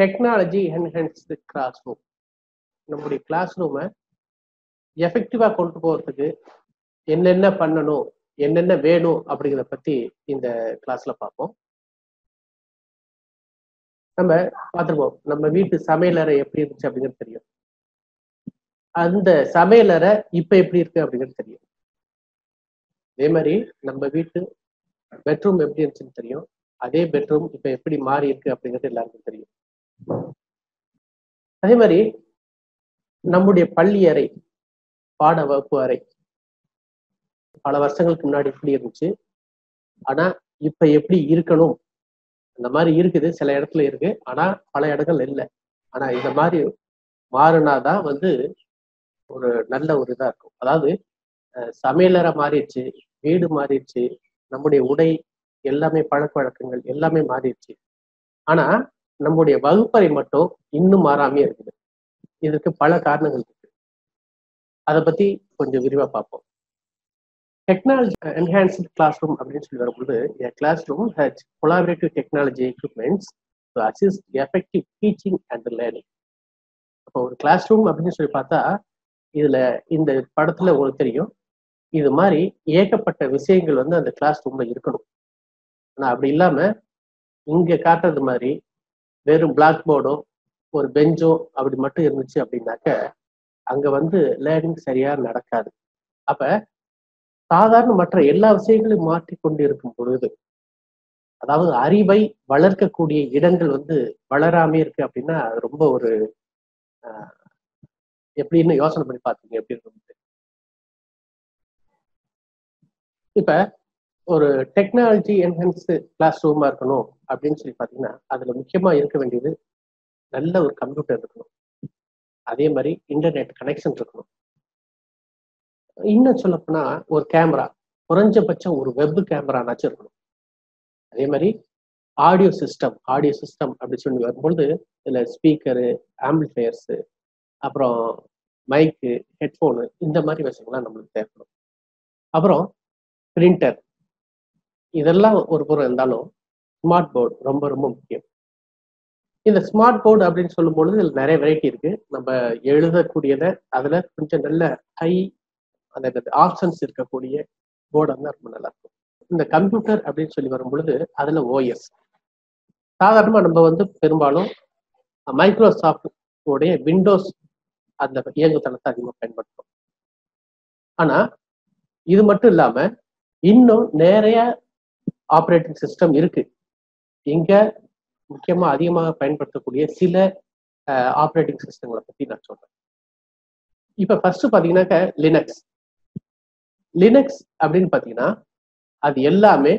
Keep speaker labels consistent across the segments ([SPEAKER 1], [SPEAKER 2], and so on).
[SPEAKER 1] Technology enhanced class room நம்முடைய class ரூமை எஃபெக்டிவா கொண்டு போறதுக்கு என்னென்ன பண்ணணும் என்னென்ன வேணும் அப்படிங்கிறத பத்தி இந்த கிளாஸ்ல பார்ப்போம் நம்ம பார்த்துருப்போம் நம்ம வீட்டு சமையலறை எப்படி இருந்துச்சு அப்படிங்கிறது தெரியும் அந்த சமையலறை இப்ப எப்படி இருக்கு அப்படிங்கிறது தெரியும் அதே மாதிரி நம்ம வீட்டு பெட்ரூம் எப்படி இருந்துச்சுன்னு தெரியும் அதே பெட்ரூம் இப்ப எப்படி மாறி இருக்கு அப்படிங்கிறது எல்லாருக்கும் தெரியும் அதே மாதிரி நம்முடைய பள்ளி அறை பாட வகுப்பு அறை பல வருஷங்களுக்கு முன்னாடி எப்படி இருந்துச்சு ஆனா இப்ப எப்படி இருக்கணும் அந்த மாதிரி இருக்குது சில இடத்துல இருக்கு ஆனா பல இடங்கள் இல்லை ஆனா இந்த மாதிரி மாறினாதான் வந்து ஒரு நல்ல ஒரு இதா இருக்கும் அதாவது சமையலறை மாறிடுச்சு வீடு மாறிடுச்சு நம்முடைய உடை எல்லாமே பழக்க வழக்கங்கள் எல்லாமே மாறிடுச்சு ஆனா நம்முடைய வகுப்பறை மட்டும் இன்னும் மாறாமே இருக்குது இதுக்கு பல காரணங்கள் இருக்கு அதை பத்தி கொஞ்சம் விரிவா பார்ப்போம் டெக்னாலஜி என்ஹான்ஸ்டு கிளாஸ் ரூம் அப்படின்னு சொல்லி வரும்போது class room has collaborative technology equipments to assist effective teaching and learning அப்போ ஒரு கிளாஸ் ரூம் அப்படின்னு சொல்லி பார்த்தா இதுல இந்த படத்துல உங்களுக்கு தெரியும் இது மாதிரி ஏகப்பட்ட விஷயங்கள் வந்து அந்த கிளாஸ் ரூம்ல இருக்கணும் ஆனா அப்படி இல்லாம இங்க காட்டுறது மாதிரி வெறும் பிளாக் போர்டோ ஒரு பெஞ்சோ அப்படி மட்டும் இருந்துச்சு அப்படின்னாக்க அங்க வந்து லேர்னிங் சரியா நடக்காது அப்ப சாதாரண மற்ற எல்லா விஷயங்களையும் மாற்றி கொண்டு இருக்கும் பொழுது அதாவது அறிவை வளர்க்கக்கூடிய இடங்கள் வந்து வளராமே இருக்கு அப்படின்னா அது ரொம்ப ஒரு எப்படின்னு யோசனை பண்ணி பார்த்தீங்க எப்படி இருக்கும் இப்ப ஒரு டெக்னாலஜி என்ஹான்ஸ்டு கிளாஸ் ரூமா இருக்கணும் அப்படின்னு சொல்லி பார்த்தீங்கன்னா அதுல முக்கியமா இருக்க வேண்டியது நல்ல ஒரு கம்ப்யூட்டர் இருக்கணும் அதே மாதிரி இன்டர்நெட் கனெக்ஷன் இருக்கணும் இன்னும் சொல்லப்போனா ஒரு கேமரா குறைஞ்சபட்சம் ஒரு வெப் கேமரானாச்சும் இருக்கணும் அதே மாதிரி ஆடியோ சிஸ்டம் ஆடியோ சிஸ்டம் அப்படின்னு சொல்லி வரும்பொழுது இதுல ஸ்பீக்கரு ஆம்பிளிஃபயர்ஸு அப்புறம் மைக்கு ஹெட்ஃபோனு இந்த மாதிரி விஷயங்கள்லாம் நம்மளுக்கு தேவைப்படும் அப்புறம் பிரிண்டர் இதெல்லாம் ஒரு புறம் இருந்தாலும் ஸ்மார்ட் போர்டு ரொம்ப ரொம்ப முக்கியம் இந்த ஸ்மார்ட் போர்டு அப்படின்னு சொல்லும் பொழுது இதுல நிறைய வெரைட்டி இருக்கு நம்ம எழுதக்கூடியதை அதுல கொஞ்சம் நல்ல ஹை அந்த ஆப்ஷன்ஸ் இருக்கக்கூடிய போர்டு வந்து ரொம்ப நல்லா இருக்கும் இந்த கம்ப்யூட்டர் அப்படின்னு சொல்லி வரும் பொழுது அதுல ஓஎஸ் சாதாரணமா நம்ம வந்து பெரும்பாலும் மைக்ரோசாஃப்ட் உடைய விண்டோஸ் அந்த இயங்குதளத்தை அதிகமாக பயன்படுத்தும் ஆனா இது மட்டும் இல்லாம இன்னும் நிறைய ஆப்ரேட்டிங் சிஸ்டம் இருக்கு இங்க முக்கியமா அதிகமாக பயன்படுத்தக்கூடிய சில ஆப்ரேட்டிங் சிஸ்டங்களை பத்தி நான் சொல்றேன் இப்ப ஃபர்ஸ்ட் பாத்தீங்கன்னாக்க லினக்ஸ் லினக்ஸ் அப்படின்னு பாத்தீங்கன்னா அது எல்லாமே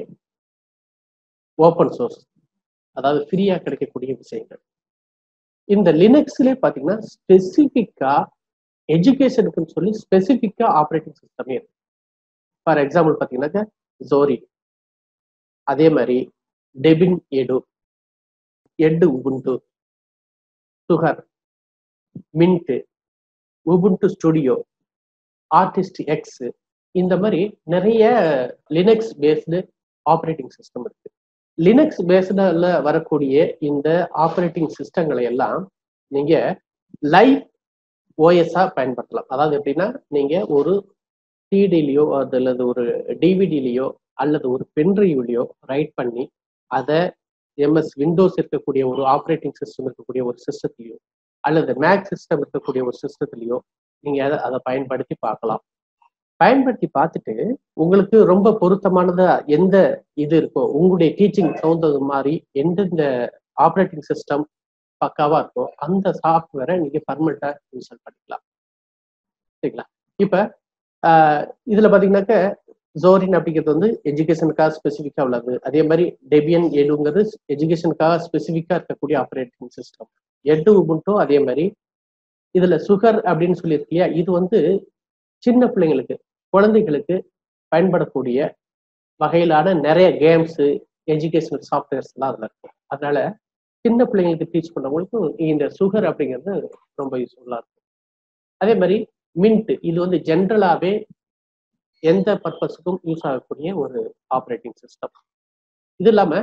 [SPEAKER 1] ஓப்பன் சோர்ஸ் அதாவது ஃப்ரீயா கிடைக்கக்கூடிய விஷயங்கள் இந்த லினக்ஸ்லேயே பாத்தீங்கன்னா ஸ்பெசிபிக்கா எஜுகேஷனுக்குன்னு சொல்லி ஸ்பெசிபிக்கா ஆப்ரேட்டிங் சிஸ்டமே இருக்கு ஃபார் எக்ஸாம்பிள் பாத்தீங்கன்னாக்க ஜோரி அதே மாதிரி டெபின் எடு எட்டு Ubuntu Sugar Mint Ubuntu Studio Artist X இந்த மாதிரி நிறைய லினக்ஸ் பேஸ்டு ஆப்ரேட்டிங் சிஸ்டம் இருக்கு லினக்ஸ் பேஸ்டில் வரக்கூடிய இந்த ஆப்ரேட்டிங் சிஸ்டங்களை எல்லாம் நீங்க லைவ் ஓஎஸ்ஆ பயன்படுத்தலாம் அதாவது எப்படின்னா நீங்க ஒரு சிடிலையோ அல்லது ஒரு டிவிடிலையோ அல்லது ஒரு பென்ட்ரைவ்லையோ ரைட் பண்ணி அதை எம்எஸ் விண்டோஸ் இருக்கக்கூடிய ஒரு ஆப்ரேட்டிங் சிஸ்டம் இருக்கக்கூடிய ஒரு சிஸ்டத்துலையோ அல்லது மேக் சிஸ்டம் இருக்கக்கூடிய ஒரு சிஸ்டத்துலையோ நீங்க அதை அதை பயன்படுத்தி பார்க்கலாம் பயன்படுத்தி பார்த்துட்டு உங்களுக்கு ரொம்ப பொருத்தமானதா எந்த இது இருக்கோ உங்களுடைய டீச்சிங் தகுந்தது மாதிரி எந்தெந்த ஆப்ரேட்டிங் சிஸ்டம் பக்காவா இருக்கோ அந்த சாஃப்ட்வேரை நீங்க பர்மனண்டா இன்ஸ்டால் பண்ணிக்கலாம் சரிங்களா இப்ப இதுல பாத்தீங்கன்னாக்க ஜோரின் அப்படிங்கிறது வந்து எஜுகேஷனுக்காக ஸ்பெசிஃபிக்கா உள்ளது அதே மாதிரி டெபியன் எடுங்கிறது எஜுகேஷனுக்காக ஸ்பெசிஃபிக்கா இருக்கக்கூடிய ஆப்ரேட்டிங் சிஸ்டம் எட்டு உபுண்டோ அதே மாதிரி இதுல சுகர் அப்படின்னு சொல்லியிருக்கு இல்லையா இது வந்து சின்ன பிள்ளைங்களுக்கு குழந்தைகளுக்கு பயன்படக்கூடிய வகையிலான நிறைய கேம்ஸு எஜுகேஷனல் சாஃப்ட்வேர்ஸ் எல்லாம் அதுல இருக்கும் அதனால சின்ன பிள்ளைங்களுக்கு டீச் பண்ணவங்களுக்கு இந்த சுகர் அப்படிங்கிறது ரொம்ப யூஸ்ஃபுல்லா இருக்கும் அதே மாதிரி மின்ட் இது வந்து ஜென்ரலாவே எந்த பர்பஸுக்கும் யூஸ் ஆகக்கூடிய ஒரு ஆப்ரேட்டிங் சிஸ்டம் இது இல்லாம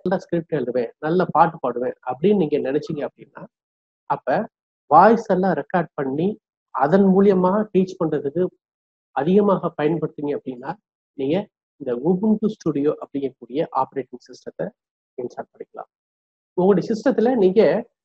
[SPEAKER 1] நல்ல ஸ்கிரிப்ட் எழுதுவேன் நல்ல பாட்டு பாடுவேன் அப்படின்னு நீங்க நினைச்சீங்க அப்படின்னா அப்ப வாய்ஸ் எல்லாம் ரெக்கார்ட் பண்ணி அதன் மூலியமா டீச் பண்றதுக்கு அதிகமாக பயன்படுத்துங்க அப்படின்னா நீங்க இந்த உபுண்டு ஸ்டுடியோ அப்படிங்கக்கூடிய ஆப்ரேட்டிங் சிஸ்டத்தை இன்ஸ்டால் பண்ணிக்கலாம் உங்களுடைய சிஸ்டத்துல நீங்க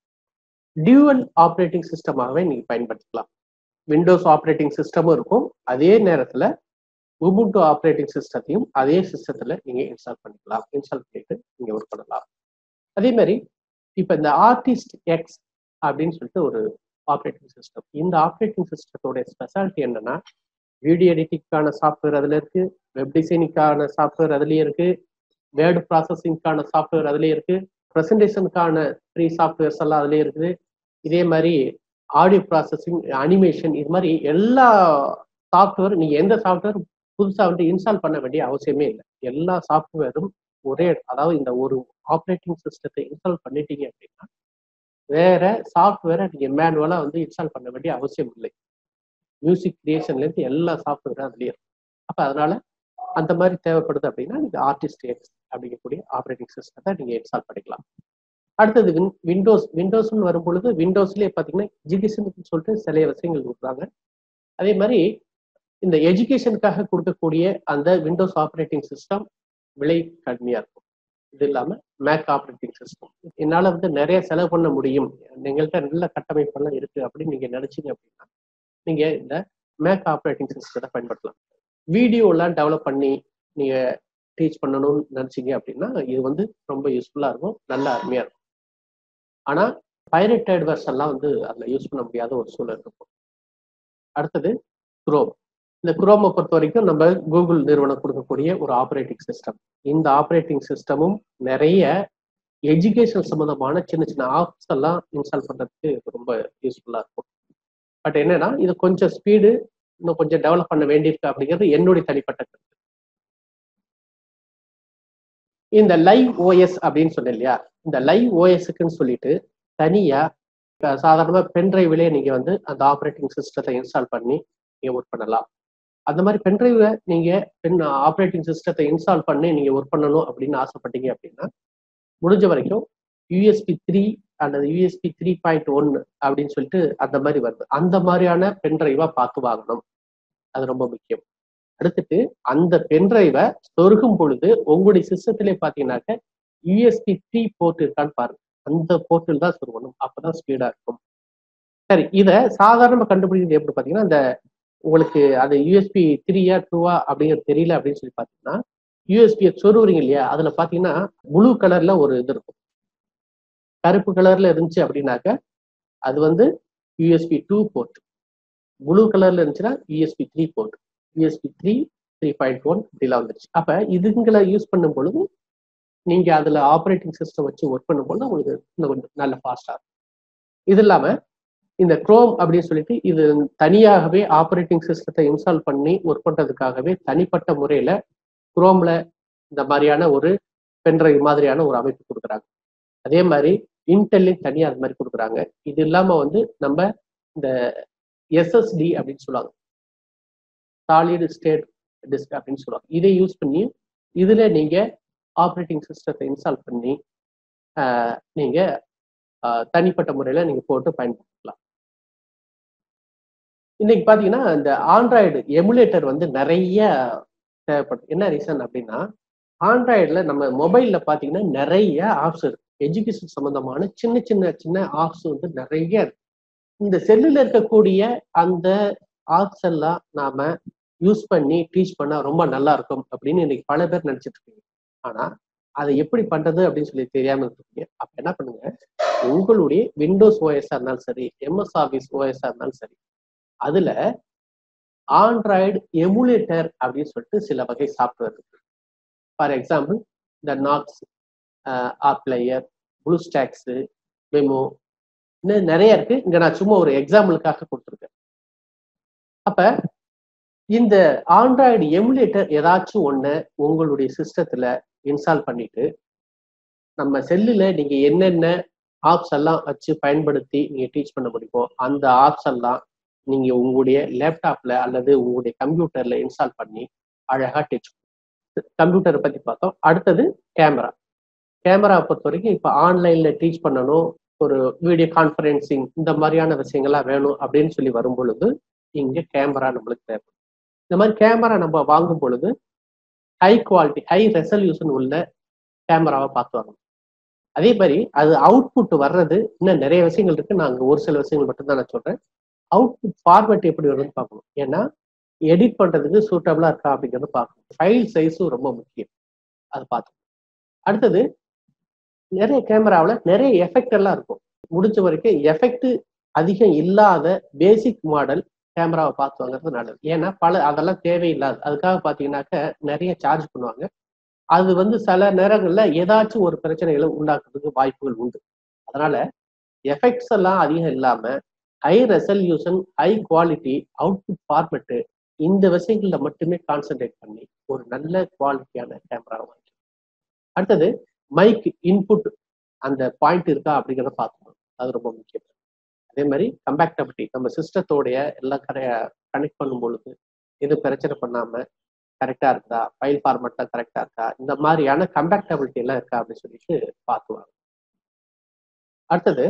[SPEAKER 1] டியூவல் ஆப்ரேட்டிங் சிஸ்டமாகவே நீங்க பயன்படுத்திக்கலாம் விண்டோஸ் ஆப்ரேட்டிங் சிஸ்டமும் இருக்கும் அதே நேரத்துல உபுண்டு ஆப்ரேட்டிங் சிஸ்டத்தையும் அதே சிஸ்டத்துல நீங்க இன்ஸ்டால் பண்ணிக்கலாம் இன்ஸ்டால் பண்ணிட்டு நீங்க ஒர்க் பண்ணலாம் அதே மாதிரி இப்ப இந்த ஆர்டிஸ்ட் எக்ஸ் அப்படின்னு சொல்லிட்டு ஒரு ஆப்ரேட்டிங் சிஸ்டம் இந்த ஆப்ரேட்டிங் சிஸ்டத்தோட ஸ்பெஷாலிட்டி என்னன்னா வீடியோ எடிட்டிங்கான சாஃப்ட்வேர் அதுல இருக்கு வெப் டிசைனிங்கான சாஃப்ட்வேர் அதுலயே இருக்கு வேர்டு ப்ராசஸிங்கான சாஃப்ட்வேர் அதுலயே இருக்கு ப்ரெசன்டேஷனுக்கான ஃப்ரீ சாஃப்ட்வேர்ஸ் எல்லாம் அதுலயே இருக்குது இதே மாதிரி ஆடியோ ப்ராசஸிங் அனிமேஷன் இது மாதிரி எல்லா சாஃப்ட்வேர் நீங்க எந்த சாஃப்ட்வேர் புதுசா வந்து இன்ஸ்டால் பண்ண வேண்டிய அவசியமே இல்லை எல்லா சாஃப்ட்வேரும் ஒரே அதாவது இந்த ஒரு ஆப்ரேட்டிங் சிஸ்டத்தை இன்ஸ்டால் பண்ணிட்டீங்க அப்படின்னா வேற சாஃப்ட்வேரை நீங்க மேனுவலா வந்து இன்ஸ்டால் பண்ண வேண்டிய அவசியம் இல்லை மியூசிக் கிரியேஷன்ல இருந்து எல்லா சாஃப்ட்வேரும் அதுலயே இருக்கும் அப்ப அதனால அந்த மாதிரி தேவைப்படுது அப்படின்னா நீங்க ஆர்டிஸ்ட் எக்ஸ் அப்படிங்கக்கூடிய ஆப்ரேட்டிங் சிஸ்டத்தை நீங்க இன்ஸ்டால் பண்ணிக்கலாம் அடுத்தது வின் விண்டோஸ் விண்டோஸ்னு வரும்பொழுது விண்டோஸ்லேயே பார்த்தீங்கன்னா எஜுகேஷனுக்கு சொல்லிட்டு சில விஷயங்கள் கொடுக்குறாங்க அதே மாதிரி இந்த எஜுகேஷனுக்காக கொடுக்கக்கூடிய அந்த விண்டோஸ் ஆப்ரேட்டிங் சிஸ்டம் விலை கம்மியா இருக்கும் இது இல்லாம மேக் ஆப்ரேட்டிங் சிஸ்டம் என்னால வந்து நிறைய செலவு பண்ண முடியும் எங்கள்கிட்ட நல்ல கட்டமைப்பெல்லாம் இருக்கு அப்படின்னு நீங்க நினைச்சீங்க அப்படின்னா நீங்க இந்த மேக் ஆப்ரேட்டிங் சிஸ்டத்தை பயன்படுத்தலாம் வீடியோலாம் டெவலப் பண்ணி நீங்க டீச் பண்ணணும்னு நினைச்சீங்க அப்படின்னா இது வந்து ரொம்ப யூஸ்ஃபுல்லா இருக்கும் நல்ல அருமையா இருக்கும் ஆனா பைரட்டட் வெர்ஷன்லாம் வந்து அதுல யூஸ் பண்ண முடியாத ஒரு சூழல் இருக்கும் அடுத்தது குரோம் இந்த குரோமை பொறுத்த வரைக்கும் நம்ம கூகுள் நிறுவனம் கொடுக்கக்கூடிய ஒரு ஆப்ரேட்டிங் சிஸ்டம் இந்த ஆப்ரேட்டிங் சிஸ்டமும் நிறைய எஜுகேஷன் சம்பந்தமான சின்ன சின்ன ஆப்ஸ் எல்லாம் இன்ஸ்டால் பண்றதுக்கு ரொம்ப யூஸ்ஃபுல்லா இருக்கும் பட் என்னன்னா இது கொஞ்சம் ஸ்பீடு இன்னும் கொஞ்சம் டெவலப் பண்ண வேண்டியிருக்கு அப்படிங்கிறது என்னுடைய தனிப்பட்ட கருத்து இந்த லைவ் ஓஎஸ் அப்படின்னு சொன்னேன் இல்லையா இந்த லைவ் ஓஎஸ்க்குன்னு சொல்லிட்டு தனியா சாதாரணமா பென்ட்ரைவ்லயே நீங்க வந்து அந்த ஆப்ரேட்டிங் சிஸ்டத்தை இன்ஸ்டால் பண்ணி நீங்க ஒர்க் பண்ணலாம் அந்த மாதிரி பென்ட்ரைவ நீங்க பென் ஆப்ரேட்டிங் சிஸ்டத்தை இன்ஸ்டால் பண்ணி நீங்க ஒர்க் பண்ணணும் அப்படின்னு ஆசைப்பட்டீங்க அப்படின்னா முடிஞ்ச வரைக்கும் யூஎஸ்பி த்ரீ அல்லது யூஎஸ்பி த்ரீ பாயிண்ட் ஒன் அப்படின்னு சொல்லிட்டு அந்த மாதிரி வருது அந்த மாதிரியான பென்ட்ரைவா பார்த்து வாங்கணும் அது ரொம்ப முக்கியம் அடுத்துட்டு அந்த பென்ட்ரைவை சொருகும் பொழுது உங்களுடைய சிஸ்டத்திலே பார்த்தீங்கன்னாக்க யூஎஸ்பி த்ரீ போர்ட் இருக்கான்னு பாருங்க அந்த போர்ட்டில் தான் சொருகணும் அப்பதான் ஸ்பீடா இருக்கும் சரி இதை சாதாரண கண்டுபிடிக்கிறது எப்படி பார்த்தீங்கன்னா இந்த உங்களுக்கு அது யூஎஸ்பி த்ரீயா டூவா அப்படிங்கிறது தெரியல அப்படின்னு சொல்லி பார்த்தீங்கன்னா யூஎஸ்பியை சொருவுறீங்க இல்லையா அதுல பார்த்தீங்கன்னா ப்ளூ கலர்ல ஒரு இது இருக்கும் கருப்பு கலர்ல இருந்துச்சு அப்படின்னாக்க அது வந்து யூஎஸ்பி டூ போர்ட் ப்ளூ கலர்ல இருந்துச்சுன்னா USB three port USB three three point one இப்படிலாம் வந்துருச்சு அப்ப இதுங்களை யூஸ் பண்ணும் பொழுது நீங்க அதுல ஆப்ரேட்டிங் சிஸ்டம் வச்சு ஒர்க் பண்ணும்போது உங்களுக்கு இன்னும் கொஞ்சம் நல்ல ஃபாஸ்டா இருக்கும் இது இல்லாம இந்த குரோம் அப்படின்னு சொல்லிட்டு இது தனியாகவே ஆப்ரேட்டிங் சிஸ்டத்தை இன்ஸ்டால் பண்ணி ஒர்க் பண்றதுக்காகவே தனிப்பட்ட முறையில குரோம்ல இந்த மாதிரியான ஒரு பென்ட்ரைவ் மாதிரியான ஒரு அமைப்பு கொடுக்குறாங்க அதே மாதிரி இன்டெல்லையும் தனியா அது மாதிரி கொடுக்குறாங்க இது இல்லாம வந்து நம்ம இந்த எஸ்எஸ்டி அப்படின்னு சொல்லுவாங்க சாலிட் ஸ்டேட் டிஸ்க் அப்படின்னு சொல்லுவாங்க இதை யூஸ் பண்ணி இதுல நீங்க ஆப்ரேட்டிங் சிஸ்டத்தை இன்ஸ்டால் பண்ணி நீங்க தனிப்பட்ட முறையில நீங்க போட்டு பயன்படுத்தலாம் இன்னைக்கு பாத்தீங்கன்னா இந்த ஆண்ட்ராய்டு எமுலேட்டர் வந்து நிறைய தேவைப்படுது என்ன ரீசன் அப்படின்னா ஆண்ட்ராய்டுல நம்ம மொபைல்ல பாத்தீங்கன்னா நிறைய ஆப்ஸ் இருக்கு எஜுகேஷன் சம்பந்தமான சின்ன சின்ன சின்ன ஆப்ஸ் வந்து நிறைய இருக்கு இந்த செல்லுல இருக்கக்கூடிய அந்த ஆப்ஸ் எல்லாம் நாம யூஸ் பண்ணி டீச் பண்ணா ரொம்ப நல்லா இருக்கும் அப்படின்னு இன்னைக்கு பல பேர் நினைச்சிட்டு இருக்கீங்க ஆனா அதை எப்படி பண்றது அப்படின்னு சொல்லி தெரியாம இருக்கீங்க அப்ப என்ன பண்ணுங்க உங்களுடைய விண்டோஸ் ஓஎஸ்ஆ இருந்தாலும் சரி எம்எஸ் ஆஃபீஸ் ஓஎஸ்ஆ இருந்தாலும் சரி அதுல ஆண்ட்ராய்டு எமுலேட்டர் அப்படின்னு சொல்லிட்டு சில வகை சாஃப்ட்வேர் இருக்கு ஃபார் எக்ஸாம்பிள் இந்த Nox app player BlueStacks MEmu இன்னும் நிறைய இருக்கு இங்க நான் சும்மா ஒரு எக்ஸாம்பிளுக்காக கொடுத்துருக்கேன் அப்ப இந்த ஆண்ட்ராய்டு எமுலேட்டர் ஏதாச்சும் ஒண்ணு உங்களுடைய சிஸ்டத்துல இன்ஸ்டால் பண்ணிட்டு நம்ம செல்லுல நீங்க என்னென்ன ஆப்ஸ் எல்லாம் வச்சு பயன்படுத்தி நீங்க டீச் பண்ண முடியுமோ அந்த ஆப்ஸ் எல்லாம் நீங்க உங்களுடைய லேப்டாப்ல அல்லது உங்களுடைய கம்ப்யூட்டர்ல இன்ஸ்டால் பண்ணி அழகா டீச் கம்ப்யூட்டரை பத்தி பார்த்தோம் அடுத்தது கேமரா கேமரா பொறுத்த வரைக்கும் இப்போ ஆன்லைன்ல டீச் பண்ணணும் ஒரு வீடியோ கான்ஃபரன்சிங் இந்த மாதிரியான விஷயங்கள்லாம் வேணும் அப்படின்னு சொல்லி வரும் பொழுது இங்க கேமரா நம்மளுக்கு தேவை இந்த மாதிரி கேமரா நம்ம வாங்கும் பொழுது ஹை குவாலிட்டி ஹை ரெசல்யூஷன் உள்ள கேமராவை பார்த்து வாங்கணும் அதே மாதிரி அது அவுட்புட் வர்றது இன்னும் நிறைய விஷயங்கள் இருக்கு நான் அங்க ஒரு சில விஷயங்கள் மட்டும் தான் நான் சொல்றேன் அவுட்புட் ஃபார்மேட் எப்படி வருதுன்னு பார்க்கணும் ஏன்னா எடிட் பண்றதுக்கு சூட்டபிளா இருக்கா அப்படிங்கறத பார்க்கணும் ஃபைல் சைஸும் ரொம்ப முக்கியம் அதை பார்த்து அடுத்தது நிறைய கேமராவில் நிறைய எஃபெக்ட் எல்லாம் இருக்கும் முடிஞ்ச வரைக்கும் எஃபெக்ட் அதிகம் இல்லாத பேசிக் மாடல் கேமராவை பார்த்து வாங்குறது நல்லது ஏன்னா பல அதெல்லாம் தேவையில்லாது அதுக்காக பார்த்தீங்கன்னாக்க நிறைய சார்ஜ் பண்ணுவாங்க அது வந்து சில நேரங்கள்ல ஏதாச்சும் ஒரு பிரச்சனைகளை உண்டாக்குறதுக்கு வாய்ப்புகள் உண்டு அதனால எஃபெக்ட்ஸ் எல்லாம் அதிகம் இல்லாம high resolution high quality output format இந்த விஷயங்கள்ல மட்டுமே கான்சென்ட்ரேட் பண்ணி ஒரு நல்ல குவாலிட்டியான கேமரா வாங்கி அடுத்தது மைக் இன்புட் அந்த பாயிண்ட் இருக்கா அப்படிங்கிறத பார்க்கணும் அது ரொம்ப முக்கியம் அதே மாதிரி கம்பேக்டபிலிட்டி நம்ம சிஸ்டத்தோடைய எல்லாம் கரெ கனெக்ட் பண்ணும் பொழுது எதுவும் பிரச்சனை பண்ணாம கரெக்டா இருக்குதா ஃபைல் ஃபார்மேட்டா கரெக்டா இருக்கா இந்த மாதிரியான கம்பேக்டபிலிட்டி எல்லாம் இருக்கா அப்படின்னு சொல்லிட்டு பார்த்துவாங்க அடுத்தது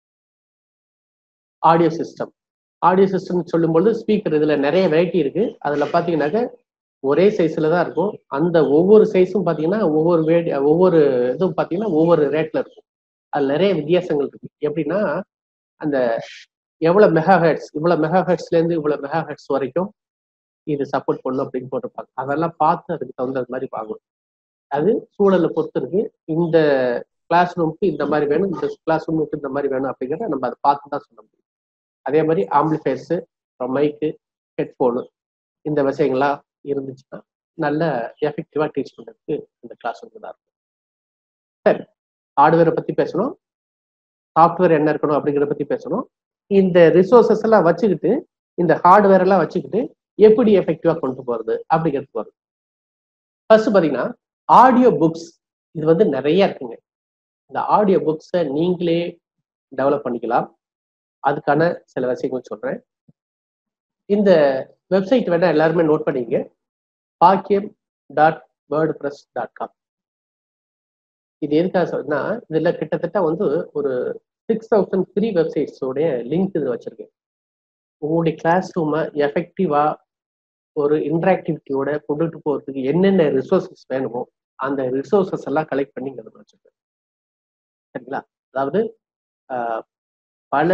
[SPEAKER 1] ஆடியோ சிஸ்டம் ஆடியோ சிஸ்டம் சொல்லும்போது ஸ்பீக்கர் இதுல நிறைய வெரைட்டி இருக்கு அதுல பாத்தீங்கன்னாக்க ஒரே சைஸ்ல தான் இருக்கும் அந்த ஒவ்வொரு சைஸும் பாத்தீங்கன்னா ஒவ்வொரு வே ஒவ்வொரு இதுவும் பாத்தீங்கன்னா ஒவ்வொரு ரேட்ல இருக்கும் அதுல நிறைய வித்தியாசங்கள் இருக்கு எப்படின்னா அந்த எவ்வளவு மெகா ஹெட்ஸ் இவ்வளவு மெகா ஹெட்ஸ்ல இருந்து இவ்வளவு மெகா ஹெட்ஸ் வரைக்கும் இது சப்போர்ட் பண்ணும் அப்படின்னு போட்டிருப்பாங்க அதெல்லாம் பார்த்து அதுக்கு தகுந்த மாதிரி வாங்கணும் அது சூழலை பொறுத்து இருக்கு இந்த கிளாஸ் ரூமுக்கு இந்த மாதிரி வேணும் இந்த கிளாஸ் ரூமுக்கு இந்த மாதிரி வேணும் அப்படிங்கிறத நம்ம அதை பார்த்து தான் சொல்ல முடியும் அதே மாதிரி ஆம்பிளிஃபயர்ஸு அப்புறம் மைக்கு ஹெட்ஃபோனு இந்த விஷயங்கள்லாம் இருந்துச்சுன்னா நல்ல எஃபெக்டிவா டீச் பண்ணுறதுக்கு இந்த கிளாஸ் ரூம் தான் இருக்கும் சரி ஹார்ட்வேரை பத்தி பேசணும் சாஃப்ட்வேர் என்ன இருக்கணும் அப்படிங்கிறத பத்தி பேசணும் இந்த ரிசோர்சஸ் எல்லாம் வச்சுக்கிட்டு இந்த ஹார்ட்வேர் எல்லாம் வச்சுக்கிட்டு எப்படி எஃபெக்டிவா கொண்டு போறது அப்படிங்கிறது வருது ஃபர்ஸ்ட் பாத்தீங்கன்னா ஆடியோ புக்ஸ் இது வந்து நிறைய இருக்குங்க இந்த ஆடியோ புக்ஸை நீங்களே டெவலப் பண்ணிக்கலாம் அதுக்கான சில விஷயங்கள் சொல்றேன் இந்த வெப்சைட் வேணா எல்லாருமே நோட் பண்ணிங்க பாக்கியம் dot word press dot com இது எதுக்காக சொன்னா இதுல கிட்டத்தட்ட வந்து ஒரு சிக்ஸ் தௌசண்ட் ஃப்ரீ வெப்சைட்ஸோடைய லிங்க் இது வச்சிருக்கேன் உங்களுடைய கிளாஸ் ரூமை எஃபெக்டிவா ஒரு இன்ட்ராக்டிவிட்டியோட கொண்டுட்டு போறதுக்கு என்னென்ன ரிசோர்சஸ் வேணுமோ அந்த ரிசோர்சஸ் எல்லாம் கலெக்ட் பண்ணி இங்க வச்சிருக்கேன் சரிங்களா அதாவது பல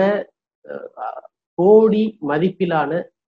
[SPEAKER 1] கோடி மதிப்பிலான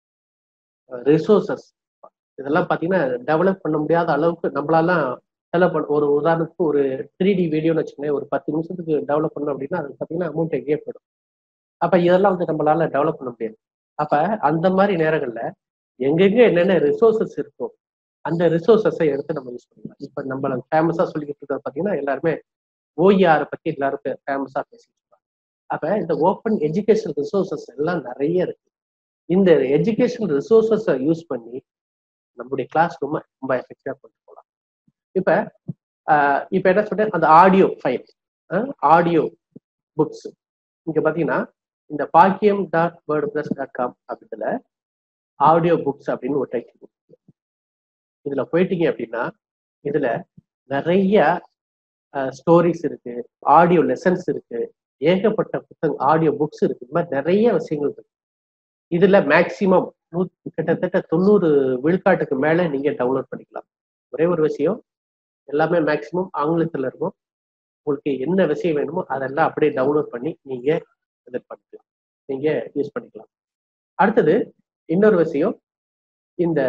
[SPEAKER 1] ரிசோர்சஸ் இதெல்லாம் பார்த்தீங்கன்னா டெவலப் பண்ண முடியாத அளவுக்கு நம்மளாலாம் செலவு பண்ண ஒரு உதாரணத்துக்கு ஒரு த்ரீ டி வீடியோன்னு வச்சுக்கோங்களேன் ஒரு பத்து நிமிஷத்துக்கு டெவலப் பண்ணோம் அப்படின்னா அது பார்த்தீங்கன்னா அமௌண்ட் எங்கேயே போயிடும் அப்போ இதெல்லாம் வந்து நம்மளால டெவலப் பண்ண முடியாது அப்போ அந்த மாதிரி நேரங்களில் எங்கெங்க என்னென்ன ரிசோர்சஸ் இருக்கோ அந்த ரிசோர்சஸை எடுத்து நம்ம யூஸ் பண்ணிக்கலாம் இப்போ நம்மள ஃபேமஸாக சொல்லிக்கிட்டு இருக்கிறது பார்த்தீங்கன்னா எல்லாருமே ஓஇஆரை பற்றி எல்லாரும் ஃபேமஸாக பேசிட்டு இருக்காங்க அப்போ இந்த ஓப்பன் எஜுகேஷன் ரிசோர்சஸ் எல்லாம் நிறைய இருக்கு இந்த எஜுகேஷன் ரிசோர்சஸை யூஸ் பண்ணி நம்முடைய கிளாஸ் ரூமை ரொம்ப எஃபெக்டிவா கொண்டு போகலாம் இப்ப இப்ப என்ன சொல்றேன் அந்த ஆடியோ ஃபைல் ஆடியோ புக்ஸ் இங்க பாத்தீங்கன்னா இந்த பாக்கியம் dot word plus dot com அப்படின்றதுல ஆடியோ புக்ஸ் அப்படின்னு ஒரு டைட்டில் இதுல போயிட்டீங்க அப்படின்னா இதுல நிறைய ஸ்டோரிஸ் இருக்கு ஆடியோ லெசன்ஸ் இருக்கு ஏகப்பட்ட புத்தகம் ஆடியோ புக்ஸ் இருக்கு இந்த மாதிரி நிறைய விஷயங்கள் இருக்கு இதுல மேக்சிமம் கிட்டத்தட்ட தொண்ணூறு விழுக்காட்டுக்கு மேல நீங்க டவுன்லோட் பண்ணிக்கலாம் ஒரே ஒரு விஷயம் எல்லாமே மேக்சிமம் ஆங்கிலத்துல இருக்கும் உங்களுக்கு என்ன விஷயம் வேணுமோ அதெல்லாம் அப்படியே டவுன்லோட் பண்ணி நீங்க இது பண்ணிக்கலாம் நீங்க யூஸ் பண்ணிக்கலாம் அடுத்தது இன்னொரு விஷயம் இந்த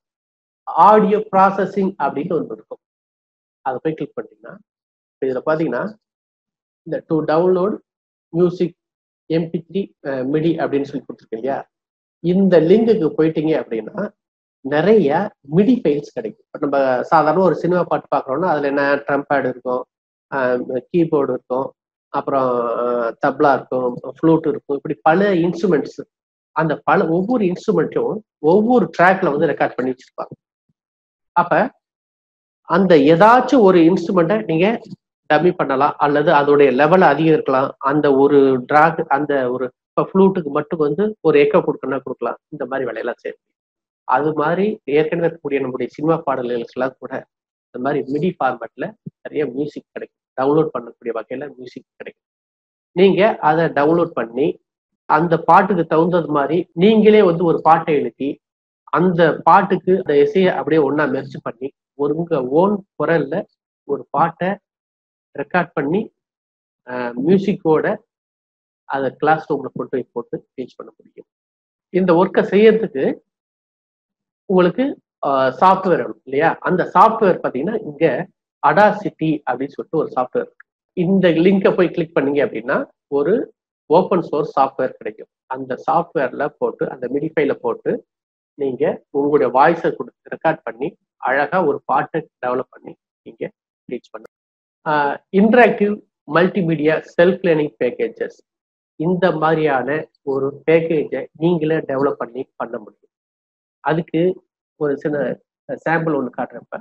[SPEAKER 1] ஆடியோ ப்ராசஸிங் அப்படின்னு ஒன்று இருக்கும் அதை போய் கிளிக் பண்ணிட்டீங்கன்னா இதுல பாத்தீங்கன்னா இந்த to download music MP three MIDI அப்படின்னு சொல்லி கொடுத்துருக்கேன் இல்லையா இந்த லிங்குக்கு போயிட்டீங்க அப்படின்னா நிறைய மிடி ஃபைல்ஸ் கிடைக்கும் இப்போ நம்ம சாதாரண ஒரு சினிமா பாட்டு பார்க்குறோம்னா அதில் என்ன ட்ரம் பேட் இருக்கும் கீபோர்டு இருக்கும் அப்புறம் தப்லா இருக்கும் ஃப்ளூட் இருக்கும் இப்படி பல இன்ஸ்ட்ருமெண்ட்ஸ் அந்த பல ஒவ்வொரு இன்ஸ்ட்ருமெண்ட்டும் ஒவ்வொரு ட்ராக்ல வந்து ரெக்கார்ட் பண்ணி வச்சிருப்பாங்க அப்ப அந்த ஏதாச்சும் ஒரு இன்ஸ்ட்ருமெண்ட்டை நீங்க டம்மி பண்ணலாம் அல்லது அதோடைய லெவல் அதிகம் இருக்கலாம் அந்த ஒரு ட்ராக் அந்த ஒரு இப்போ ஃப்ளூட்டுக்கு மட்டும் வந்து ஒரு ஏக்கோ கொடுக்கணும்னா கொடுக்கலாம் இந்த மாதிரி வேலையெல்லாம் செய்ய முடியும் அது மாதிரி ஏற்கனவே இருக்கக்கூடிய நம்முடைய சினிமா பாடல்களுக்கெல்லாம் கூட இந்த மாதிரி மிடி ஃபார்மேட்ல நிறைய மியூசிக் கிடைக்கும் டவுன்லோட் பண்ணக்கூடிய வகையில மியூசிக் கிடைக்கும் நீங்க அதை டவுன்லோட் பண்ணி அந்த பாட்டுக்கு தகுந்தது மாதிரி நீங்களே வந்து ஒரு பாட்டை எழுதி அந்த பாட்டுக்கு அந்த இசையை அப்படியே ஒண்ணா மெர்ஜ் பண்ணி ஒரு உங்க ஓன் குரல்ல ஒரு பாட்டை ரெக்கார்ட் பண்ணி மியூசிக்கோட அதை கிளாஸ் ரூம்ல கொண்டு போய் போட்டு டீச் பண்ண முடியும் இந்த ஒர்க்கை செய்யறதுக்கு உங்களுக்கு சாஃப்ட்வேர் வேணும் இல்லையா அந்த சாஃப்ட்வேர் பார்த்தீங்கன்னா இங்க அடாசிட்டி அப்படின்னு சொல்லிட்டு ஒரு சாஃப்ட்வேர் இருக்கு இந்த லிங்கை போய் கிளிக் பண்ணீங்க அப்படின்னா ஒரு ஓப்பன் சோர்ஸ் சாஃப்ட்வேர் கிடைக்கும் அந்த சாஃப்ட்வேர்ல போட்டு அந்த மிடிஃபைல போட்டு நீங்க உங்களுடைய வாய்ஸை கொடுத்து ரெக்கார்ட் பண்ணி அழகா ஒரு பாட்டை டெவலப் பண்ணி நீங்க ரீச் பண்ண interactive multimedia self learning packages இந்த மாதிரியான ஒரு பேக்கேஜை நீங்களே டெவலப் பண்ணி பண்ண முடியும் அதுக்கு ஒரு சின்ன சாம்பிள் ஒன்று காட்டுறப்ப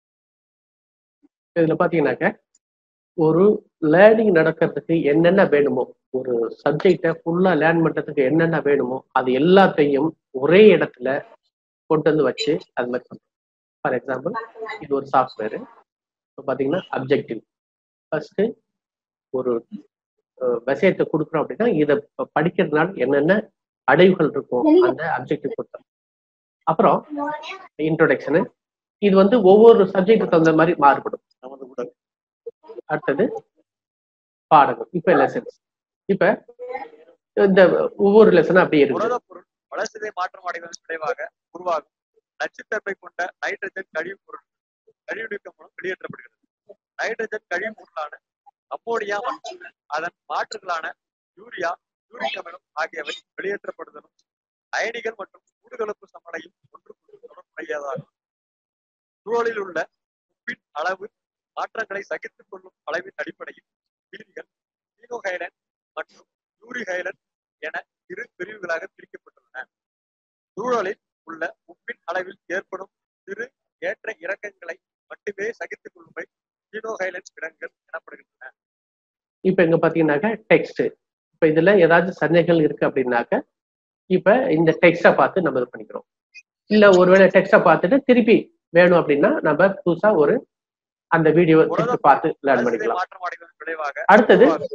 [SPEAKER 1] இதுல பாத்தீங்கன்னாக்க ஒரு லேர்னிங் நடக்கிறதுக்கு என்னென்ன வேணுமோ ஒரு சப்ஜெக்டை ஃபுல்லா லேர்ன் பண்றதுக்கு என்னென்ன வேணுமோ அது எல்லாத்தையும் ஒரே இடத்துல கொண்டு வந்து வச்சு அது மாதிரி பண்ணுறோம் ஃபார் எக்ஸாம்பிள் இது ஒரு சாஃப்ட்வேர் இப்போ பார்த்தீங்கன்னா அப்ஜெக்டிவ் ஃபர்ஸ்ட் ஒரு விஷயத்தை கொடுக்குறோம் அப்படின்னா இதை படிக்கிறதுனால என்னென்ன அடைவுகள் இருக்கும் அந்த அப்ஜெக்டிவ் கொடுத்தோம் அப்புறம் இன்ட்ரோடக்ஷனு இது வந்து ஒவ்வொரு சப்ஜெக்டுக்கு தகுந்த மாதிரி மாறுபடும் அடுத்தது பாடங்கள் இப்ப லெசன்ஸ் இப்ப இந்த ஒவ்வொரு லெசனும் அப்படியே இருக்கு
[SPEAKER 2] புரத பொருள் வளர்சிதை மாற்றம் அடைவதன் விளைவாக உருவாகும் நச்சுத்தன்மை கொண்ட நைட்ரஜன் கழிவு பொருள் கழிவு நீக்கம் மூலம் வெளியேற்றப்படுகிறது நைட்ரஜன் கழிவு பொருளான அம்மோனியா மற்றும் அதன் மாற்றுகளான யூரியா யூரிக் அமிலம் ஆகியவை வெளியேற்றப்படுதலும் அயனிகள் மற்றும் கூடுகலப்பு சமடையும் ஒன்றுக்கு தொடர்புடையதாகும் சூழலில் உள்ள உப்பின் அளவு மாற்றங்களை சகித்துக் கொள்ளும் அளவின் அடிப்படையில் விதிகள் ஹீனோஹைலன் மற்றும் யூரிஹைலன் என இரு பிரிவுகளாக பிரிக்கப்பட்டுள்ளன சூழலில் உள்ள உப்பின் அளவில் ஏற்படும் சிறு ஏற்ற இறக்கங்களை மட்டுமே சகித்துக் கொள்ளுமை ஹீனோஹைலன் இடங்கள் எனப்படுகின்றன
[SPEAKER 1] இப்ப இங்க பாத்தீங்கன்னாக்க டெக்ஸ்ட் இப்ப இதுல ஏதாச்சும் சந்தேகங்கள் இருக்கு அப்படின்னாக்க இப்ப இந்த டெக்ஸ்டை பார்த்து நம்ம இது பண்ணிக்கிறோம் இல்ல ஒருவேளை டெக்ஸ்டை பார்த்துட்டு திருப்பி வேணும் அப்படின்னா நம்ம புதுசா ஒரு அந்த வீடியோ திருப்பி பார்த்து லேர்ன்
[SPEAKER 2] வளர்சிதை
[SPEAKER 1] பண்ணிக்கலாம்
[SPEAKER 2] மாற்றம் அடைவதன் விளைவாக
[SPEAKER 1] அடுத்தது
[SPEAKER 2] உருவாகும்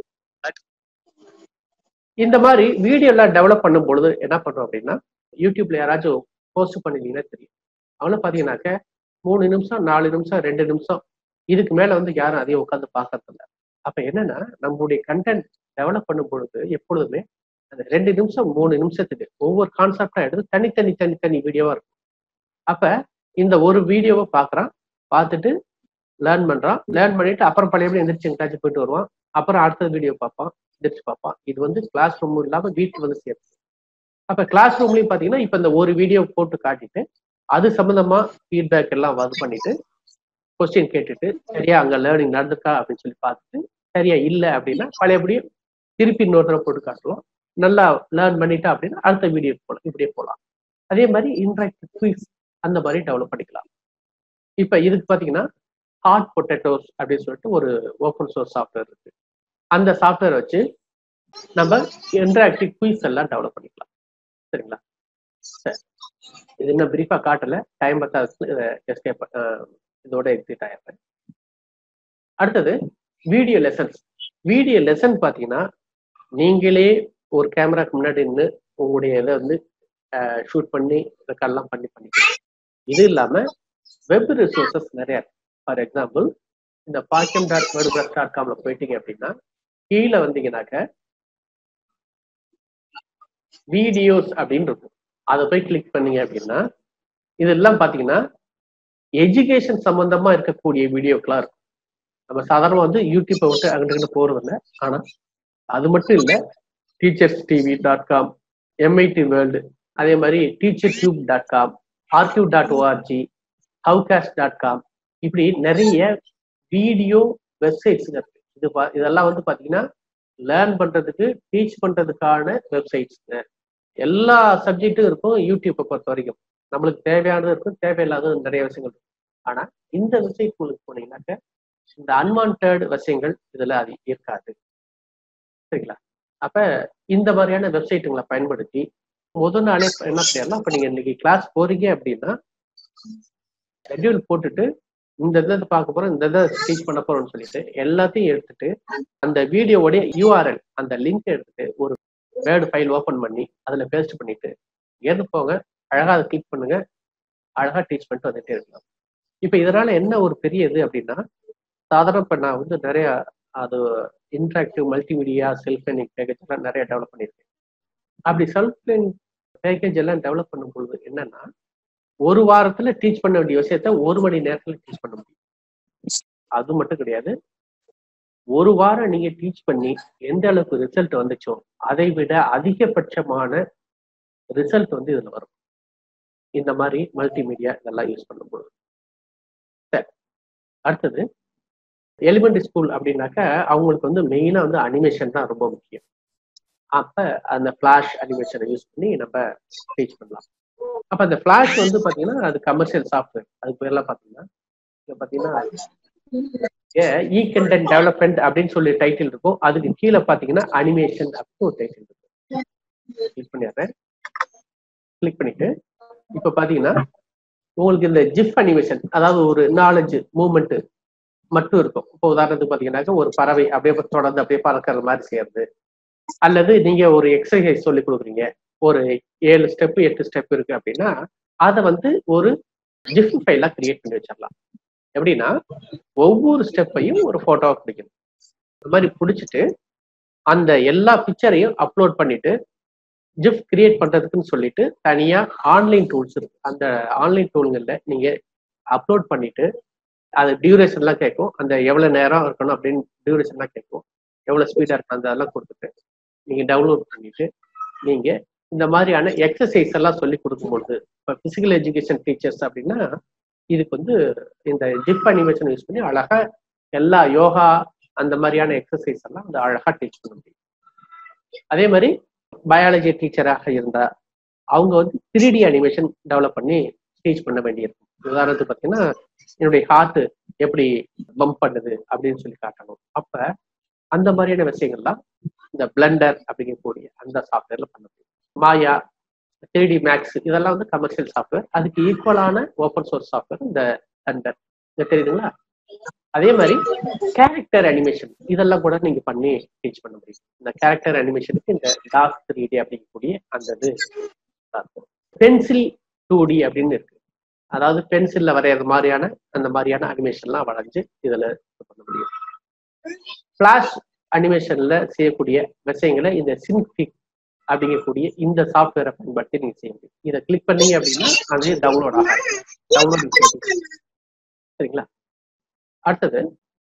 [SPEAKER 1] இந்த மாதிரி வீடியோ எல்லாம் டெவலப் பண்ணும் பொழுது என்ன பண்றோம் அப்படின்னா யூடியூப்ல யாராச்சும் போஸ்ட் பண்ணிருந்தீங்கன்னா தெரியும் அவனும் பாத்தீங்கன்னாக்க மூணு நிமிஷம் நாலு நிமிஷம் ரெண்டு நிமிஷம் இதுக்கு மேல வந்து யாரும் அதையும் உட்காந்து பார்க்கறது இல்ல அப்ப என்னன்னா நம்மளுடைய கண்டென்ட் டெவலப் பண்ணும் பொழுது எப்பொழுதுமே அந்த ரெண்டு நிமிஷம் மூணு நிமிஷத்துக்கு ஒவ்வொரு கான்செப்டா எடுத்து தனித்தனி தனித்தனி வீடியோவா இருக்கும் அப்ப இந்த ஒரு வீடியோவை பார்க்கறான் பார்த்துட்டு லேர்ன் பண்றான் லேர்ன் பண்ணிட்டு அப்புறம் பழையபடி எந்திரிச்சு எங்கேயாச்சும் போயிட்டு வருவான் அப்புறம் அடுத்த வீடியோ பார்ப்பான் எந்திரிச்சு பார்ப்பான் இது வந்து கிளாஸ் ரூம் இல்லாம வீட்டுக்கு வந்து சேர்த்து அப்ப கிளாஸ் ரூம்லயும் பாத்தீங்கன்னா இப்ப இந்த ஒரு வீடியோ போட்டு காட்டிட்டு அது சம்பந்தமா ஃபீட்பேக் எல்லாம் இது பண்ணிட்டு கொஸ்டின் கேட்டுட்டு சரியா அங்க லேர்னிங் நடந்துக்கா அப்படின்னு சொல்லி பார்த்துட்டு சரியா இல்ல அப்படின்னா பழையபடி திருப்பி இன்னொரு தடவை போட்டு காட்டுவோம் நல்லா லேர்ன் பண்ணிட்டா அப்படின்னா அடுத்த வீடியோ போகலாம் இப்படியே போகலாம் அதே மாதிரி இன்ட்ராக்டிவ் குயிஸ் அந்த மாதிரி டெவலப் பண்ணிக்கலாம் இப்ப இதுக்கு பாத்தீங்கன்னா ஹாட் பொட்டேட்டோஸ் அப்படின்னு சொல்லிட்டு ஒரு ஓப்பன் சோர்ஸ் சாஃப்ட்வேர் இருக்கு அந்த சாஃப்ட்வேர் வச்சு நம்ம இன்டராக்டிவ் குயிஸ் எல்லாம் டெவலப் பண்ணிக்கலாம் சரிங்களா சரி இது இன்னும் பிரீஃபா காட்டல டைம் பத்தாது எஸ்கேப் இதோட எக்ஸிட் ஆயிடுறேன் அடுத்தது வீடியோ லெசன்ஸ் வீடியோ லெசன் பார்த்தீங்கன்னா நீங்களே ஒரு கேமராக்கு முன்னாடி நின்று உங்களுடைய இதை வந்து ஷூட் பண்ணி ரெக்கார்ட்லாம் பண்ணி பண்ணிக்கலாம் இது இல்லாம வெப் ரிசோர்சஸ் நிறைய இருக்கு ஃபார் எக்ஸாம்பிள் இந்த பாக்கியம் டாட் வேர்டு டாட் காம்ல போயிட்டீங்க அப்படின்னா கீழே வந்தீங்கன்னாக்க வீடியோஸ் அப்படின்னு இருக்கும் அதை போய் கிளிக் பண்ணீங்க அப்படின்னா இதெல்லாம் பாத்தீங்கன்னா எஜுகேஷன் சம்பந்தமா இருக்கக்கூடிய வீடியோக்கெல்லாம் இருக்கும் நம்ம சாதாரணமா வந்து யூடியூப்பை விட்டு அங்கிட்டு போறது இல்லை ஆனா அது மட்டும் இல்ல teachers TV dot com MIT world அதே மாதிரி teacher tube dot com RQ dot ORG Howcast dot com இப்படி நிறைய வீடியோ வெப்சைட்ஸ் இருக்கு இது பா- இதெல்லாம் வந்து பாத்தீங்கன்னா லேர்ன் பண்றதுக்கு டீச் பண்றதுக்கான வெப்சைட்ஸ் எல்லா சப்ஜெக்ட்டும் இருக்கும் யூடியூப்பை பொறுத்த வரைக்கும் நம்மளுக்கு தேவையானது இருக்கும் தேவையில்லாதது நிறைய விஷயங்கள் இருக்கும் ஆனா இந்த வெப்சைட் உங்களுக்கு போனீங்கன்னாக்க இந்த அன்வான்ட் விஷயங்கள் இதுல அது இருக்காது சரிங்களா அப்ப இந்த மாதிரியான வெப்சைட்டுங்களை பயன்படுத்தி முத நாளே என்ன செய்யலாம் இப்ப நீங்க இன்னைக்கு கிளாஸ் போறீங்க அப்படின்னா ஷெட்யூல் போட்டுட்டு இந்த இதை பார்க்க போறோம் இந்த இதை டீச் பண்ண போறோம்னு சொல்லிட்டு எல்லாத்தையும் எடுத்துட்டு அந்த வீடியோவுடைய யூஆர்எல் அந்த லிங்க் எடுத்துட்டு ஒரு வேர்டு ஃபைல் ஓபன் பண்ணி அதுல பேஸ்ட் பண்ணிட்டு எது போங்க அழகா அதை கிளிக் பண்ணுங்க அழகா டீச் பண்ணிட்டு வந்துட்டே இருக்கலாம் இப்ப இதனால என்ன ஒரு பெரிய இது அப்படின்னா சாதாரண இப்ப நான் வந்து நிறைய அது interactive multimedia self learning package எல்லாம் நிறைய டெவலப் பண்ணியிருக்கேன் அப்படி செல்ஃப் லேர்னிங் பேக்கேஜ் எல்லாம் டெவலப் பண்ணும் பொழுது என்னன்னா ஒரு வாரத்துல டீச் பண்ண வேண்டிய விஷயத்த ஒரு மணி நேரத்துல டீச் பண்ண முடியும் அது மட்டும் கிடையாது ஒரு வாரம் நீங்க டீச் பண்ணி எந்த அளவுக்கு ரிசல்ட் வந்துச்சோ அதை விட அதிகபட்சமான ரிசல்ட் வந்து இதுல வரும் இந்த மாதிரி மல்டிமீடியா இதெல்லாம் யூஸ் பண்ணும்போது சரி அடுத்தது எலிமெண்டரி ஸ்கூல் அப்படின்னாக்க அவங்களுக்கு வந்து மெயினா வந்து அனிமேஷன் தான் ரொம்ப முக்கியம் அப்ப அந்த ஃபிளாஷ் அனிமேஷனை யூஸ் பண்ணி நம்ம டீச் பண்ணலாம் அப்ப அந்த ஃபிளாஷ் வந்து பாத்தீங்கன்னா அது கமர்ஷியல் சாஃப்ட்வேர் அதுக்கு பேர்லாம் பாத்தீங்கன்னா இங்க பாத்தீங்கன்னா இ கண்டென்ட் டெவலப்மெண்ட் அப்படின்னு சொல்லி டைட்டில் இருக்கும் அதுக்கு கீழே பாத்தீங்கன்னா அனிமேஷன் அப்படின்னு ஒரு டைட்டில் இருக்கும் கிளிக் பண்ணிடுறேன் கிளிக் பண்ணிட்டு இப்ப பாத்தீங்கன்னா உங்களுக்கு இந்த ஜிஃப் அனிமேஷன் அதாவது ஒரு நாலஞ்சு மூமெண்ட் மட்டும் இருக்கும் இப்போ உதாரணத்துக்கு பாத்தீங்கன்னாக்க ஒரு பறவை அப்படியே தொடர்ந்து அப்படியே பறக்கிற மாதிரி செய்யறது அல்லது நீங்க ஒரு எக்ஸசைஸ் சொல்லி கொடுக்குறீங்க ஒரு ஏழு ஸ்டெப் எட்டு ஸ்டெப் இருக்கு அப்படின்னா அதை வந்து ஒரு ஜிஃப் ஃபைலா கிரியேட் பண்ணி வச்சிடலாம் எப்படின்னா ஒவ்வொரு ஸ்டெப்பையும் ஒரு போட்டோவா பிடிக்கணும் இந்த மாதிரி பிடிச்சிட்டு அந்த எல்லா பிக்சரையும் அப்லோட் பண்ணிட்டு ஜிஃப் கிரியேட் பண்றதுக்குன்னு சொல்லிட்டு தனியா ஆன்லைன் டூல்ஸ் இருக்கு அந்த ஆன்லைன் டூல்கள்ல நீங்க அப்லோட் பண்ணிட்டு அது டியூரேஷன்லாம் கேட்கும் அந்த எவ்வளவு நேரம் இருக்கணும் அப்படின்னு டியூரேஷன்லாம் கேட்கும் எவ்வளவு ஸ்பீடா இருக்கணும் அந்த அதெல்லாம் கொடுத்துட்டு நீங்க டவுன்லோட் பண்ணிட்டு நீங்க இந்த மாதிரியான எக்ஸசைஸ் எல்லாம் சொல்லி கொடுக்கும்பொழுது இப்போ பிசிக்கல் எஜுகேஷன் டீச்சர்ஸ் அப்படின்னா இதுக்கு வந்து இந்த ஜிப் அனிமேஷன் யூஸ் பண்ணி அழகா எல்லா யோகா அந்த மாதிரியான எக்ஸசைஸ் எல்லாம் வந்து அழகா டீச் பண்ண முடியும் அதே மாதிரி பயாலஜி டீச்சராக இருந்தா அவங்க வந்து த்ரீ டி அனிமேஷன் டெவலப் பண்ணி டீச் பண்ண வேண்டியிருக்கும் உதாரணத்துக்கு பார்த்தீங்கன்னா என்னுடைய ஹார்ட் எப்படி பம்ப் பண்ணுது அப்படின்னு சொல்லி காட்டணும் அப்ப அந்த மாதிரியான விஷயங்கள்லாம் இந்த பிளண்டர் அப்படிங்கக்கூடிய அந்த சாஃப்ட்வேர்ல பண்ண முடியும் மாயா த்ரீ டி மேக்ஸ் இதெல்லாம் வந்து கமர்ஷியல் சாஃப்ட்வேர் அதுக்கு ஈக்குவலான ஓப்பன் சோர்ஸ் சாஃப்ட்வேர் இந்த தண்டர் இது தெரியுதுங்களா அதே மாதிரி கேரக்டர் அனிமேஷன் இதெல்லாம் கூட நீங்க பண்ணி டீச் பண்ண முடியும் இந்த கேரக்டர் அனிமேஷனுக்கு இந்த டாக் த்ரீ டி அப்படிங்கக்கூடிய அந்த இது பென்சில் டூ டி அப்படின்னு இருக்கு அதாவது பென்சில்ல வரைகிற மாதிரியான அந்த மாதிரியான அனிமேஷன்லாம் வரைஞ்சு இதுல பண்ண முடியும் ஃபிளாஷ் அனிமேஷன்ல செய்யக்கூடிய விஷயங்களை இந்த சின்ஃபிக் அப்படிங்கக்கூடிய இந்த சாஃப்ட்வேரை பயன்படுத்தி நீங்க செய்ய முடியும் இதை கிளிக் பண்ணீங்க அப்படின்னா அதே டவுன்லோட் ஆகும் டவுன்லோட் சரிங்களா அடுத்தது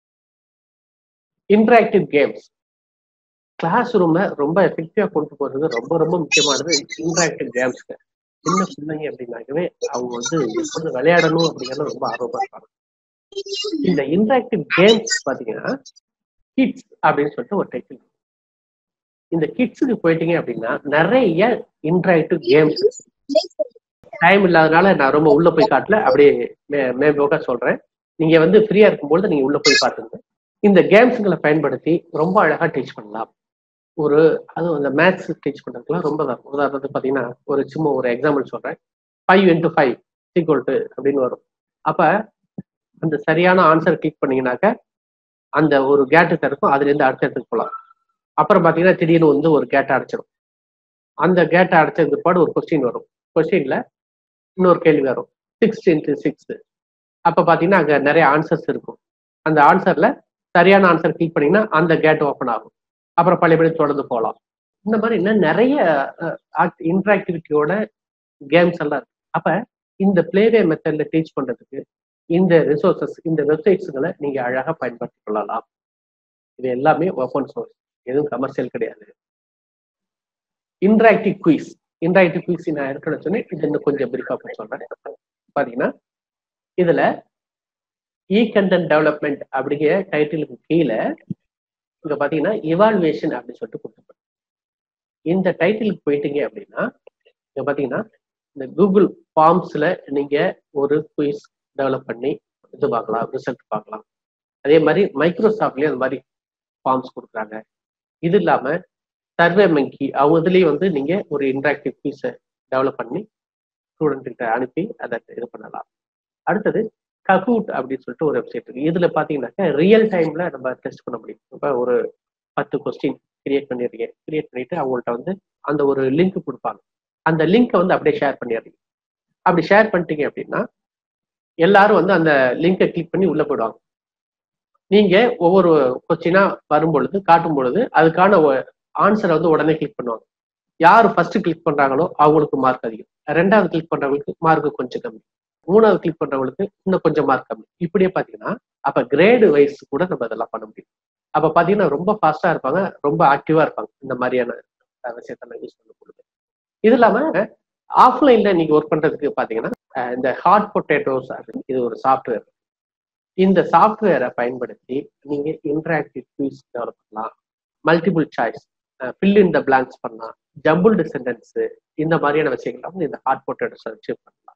[SPEAKER 1] இன்டராக்டிவ் கேம்ஸ் கிளாஸ் ரூமை ரொம்ப எஃபெக்டிவா கொண்டு போறது ரொம்ப ரொம்ப முக்கியமானது இன்டராக்டிவ் கேம்ஸ்க்கு சின்ன பிள்ளைங்க அப்படின்னாக்கவே அவங்க வந்து எப்படி விளையாடணும் அப்படிங்கிறது ரொம்ப ஆர்வமா இருப்பாங்க இந்த இன்டராக்டிவ் கேம்ஸ் பாத்தீங்கன்னா கிட்ஸ் அப்படின்னு சொல்லிட்டு ஒரு டைட்டில் இந்த கிட்ஸுக்கு போயிட்டீங்க அப்படின்னா நிறைய இன்டராக்டிவ் கேம்ஸ் டைம் இல்லாதனால நான் ரொம்ப உள்ள போய் காட்டல அப்படியே மேம்போக்கா சொல்றேன் நீங்க வந்து ஃப்ரீயா இருக்கும்போது நீங்க உள்ள போய் பாத்துங்க இந்த கேம்ஸுங்களை பயன்படுத்தி ரொம்ப அழகா டீச் பண்ணலாம் ஒரு அதுவும் அந்த மேத்ஸ் டீச் பண்றதுக்குலாம் ரொம்ப தான் உதாரணத்துக்கு பாத்தீங்கன்னா ஒரு சும்மா ஒரு எக்ஸாம்பிள் சொல்றேன் five into five equal to அப்படின்னு வரும் அப்ப அந்த சரியான ஆன்சர் கிளிக் பண்ணீங்கன்னாக்க அந்த ஒரு கேட்டு இருக்கும் அதுல இருந்து அடுத்த இடத்துக்கு போகலாம் அப்புறம் பாத்தீங்கன்னா திடீர்னு வந்து ஒரு கேட்டை அடைச்சிடும் அந்த கேட்டை அடைச்சதுக்கு பிற்பாடு ஒரு கொஸ்டின் வரும் கொஸ்டின்ல இன்னொரு கேள்வி வரும் சிக்ஸ் இன்ட்டு சிக்ஸ் அப்ப பாத்தீங்கன்னா அங்க நிறைய ஆன்சர்ஸ் இருக்கும் அந்த ஆன்சர்ல சரியான ஆன்சர் கிளிக் பண்ணீங்கன்னா அந்த கேட் ஓப்பன் ஆகும் அப்புறம் பழையபடி தொடர்ந்து போகலாம் இந்த மாதிரி இன்னும் நிறைய இன்டராக்டிவிட்டியோட கேம்ஸ் எல்லாம் இருக்கு அப்ப இந்த பிளேவே மெத்தட்ல டீச் பண்றதுக்கு இந்த ரிசோர்சஸ் இந்த வெப்சைட்ஸுகளை நீங்க அழகா பயன்படுத்தி கொள்ளலாம் இது எல்லாமே ஓப்பன் சோர்ஸ் எதுவும் கமர்ஷியல் கிடையாது இன்டராக்டிவ் குயிஸ் இன்டராக்டிவ் குயிஸ் நான் ஏற்கனவே சொன்னேன் இது இன்னும் கொஞ்சம் பிரீஃபா சொல்றேன் பாத்தீங்கன்னா இதுல இ கண்டென்ட் டெவலப்மெண்ட் அப்படிங்கிற டைட்டிலுக்கு கீழே இங்க பாத்தீங்கன்னா இவால்வேஷன் அப்படின்னு சொல்லிட்டு கொடுத்துருப்பாங்க இந்த டைட்டிலுக்கு போயிட்டீங்க அப்படின்னா இங்க பாத்தீங்கன்னா இந்த கூகுள் ஃபார்ம்ஸ்ல நீங்க ஒரு குயிஸ் டெவலப் பண்ணி இது பார்க்கலாம் ரிசல்ட் பார்க்கலாம் அதே மாதிரி மைக்ரோசாஃப்ட்லயும் அந்த மாதிரி ஃபார்ம்ஸ் கொடுக்குறாங்க இது இல்லாம சர்வே மங்கி அவங்க இதுலயும் வந்து நீங்க ஒரு இன்டராக்டிவ் குயிஸை டெவலப் பண்ணி ஸ்டூடெண்ட் கிட்ட அனுப்பி அதை இது பண்ணலாம் அடுத்தது ககூட் அப்படின்னு சொல்லிட்டு ஒரு வெப்சைட் இருக்கு இதுல பாத்தீங்கன்னாக்கா ரியல் டைம்ல நம்ம டெஸ்ட் பண்ண முடியும் இப்போ ஒரு பத்து கொஸ்டின் கிரியேட் பண்ணிடுறீங்க கிரியேட் பண்ணிட்டு அவங்கள்ட்ட வந்து அந்த ஒரு லிங்க் கொடுப்பாங்க அந்த லிங்கை வந்து அப்படியே ஷேர் பண்ணிடுறீங்க அப்படி ஷேர் பண்ணிட்டீங்க அப்படின்னா எல்லாரும் வந்து அந்த லிங்கை கிளிக் பண்ணி உள்ள போயிடுவாங்க நீங்க ஒவ்வொரு கொஸ்டினா வரும் பொழுது காட்டும் பொழுது அதுக்கான ஆன்சரை வந்து உடனே கிளிக் பண்ணுவாங்க யார் ஃபர்ஸ்ட் கிளிக் பண்றாங்களோ அவங்களுக்கு மார்க் அதிகம் ரெண்டாவது கிளிக் பண்றவங்களுக்கு மார்க் கொஞ்சம் கம்மி மூணாவது கிளிக் பண்றவங்களுக்கு இன்னும் கொஞ்சம் மார்க் கம்மி இப்படியே பாத்தீங்கன்னா அப்ப கிரேடு வைஸ் கூட நம்ம இதெல்லாம் பண்ண முடியும் அப்ப பாத்தீங்கன்னா ரொம்ப ஃபாஸ்டா இருப்பாங்க ரொம்ப ஆக்டிவா இருப்பாங்க இந்த மாதிரியான அஹ், விஷயத்தெல்லாம் யூஸ் பண்ண பொழுது இது இல்லாம ஆஃப்லைன்ல நீங்க ஒர்க் பண்றதுக்கு பாத்தீங்கன்னா அஹ், இந்த ஹாட் பொட்டேட்டோஸ் அப்படின்னு இது ஒரு சாஃப்ட்வேர் இந்த சாஃப்ட்வேரை பயன்படுத்தி நீங்க இன்டராக்டிவ் குவிஸ் டெவலப் பண்ணலாம் multiple choice fill in the blanks பண்ணலாம் ஜம்பிள்டு சென்டென்ஸ் இந்த மாதிரியான விஷயங்களை வந்து இந்த ஹாட் பொட்டேட்டோஸ் வச்சு பண்ணலாம்